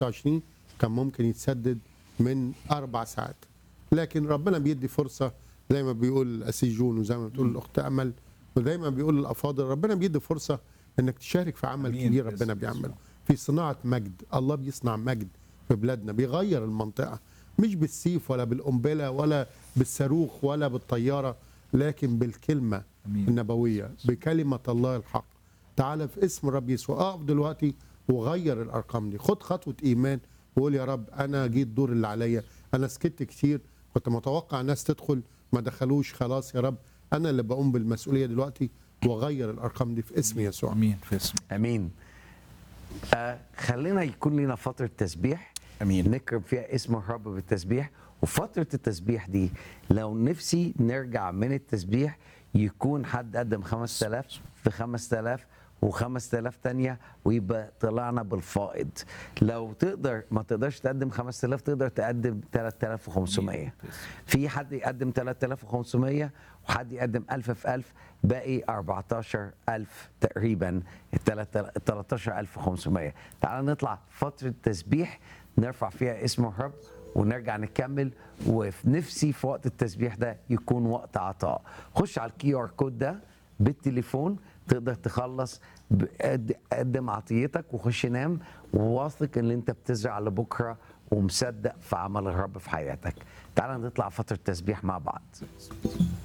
20 كان ممكن يتسدد من اربع ساعات لكن ربنا بيدي فرصه زي ما بيقول الاسيس جون وزي ما بتقول الاخت امل وزي ما بيقول الافاضل ربنا بيدي فرصه انك تشارك في عمل أمين. كبير باسم ربنا يسوع. بيعمله في صناعه مجد الله بيصنع مجد في بلادنا بيغير المنطقه مش بالسيف ولا بالقنبله ولا بالصاروخ ولا بالطياره لكن بالكلمه أمين. النبويه بكلمه الله الحق تعالى في اسم الرب يسوع اقف دلوقتي وغير الارقام دي خد خطوه ايمان وقول يا رب انا جيت الدور اللي عليا انا سكت كتير كنت متوقع ناس تدخل ما دخلوش خلاص يا رب انا اللي بقوم بالمسؤوليه دلوقتي واغير الارقام دي في اسم يسوع امين في اسم امين آه خلينا يكون لنا فتره تسبيح امين نكرم فيها اسم الرب بالتسبيح وفتره التسبيح دي لو نفسي نرجع من التسبيح يكون حد قدم 5000 في 5000 و5000 تانية ويبقى طلعنا بالفائض لو تقدر ما تقدرش تقدم 5000 تقدر تقدم 3500 في حد يقدم 3500 وحد يقدم 1000 في 1000 باقي 14000 تقريبا ال 13500 تعال نطلع فترة تسبيح نرفع فيها اسم الرب ونرجع نكمل وفي نفسي في وقت التسبيح ده يكون وقت عطاء خش على الكي ار كود ده بالتليفون تقدر تخلص ب- قد- قدم عطيتك وخش نام وواثق ان انت بتزرع لبكره ومصدق في عمل الرب في حياتك تعال نطلع فتره تسبيح مع بعض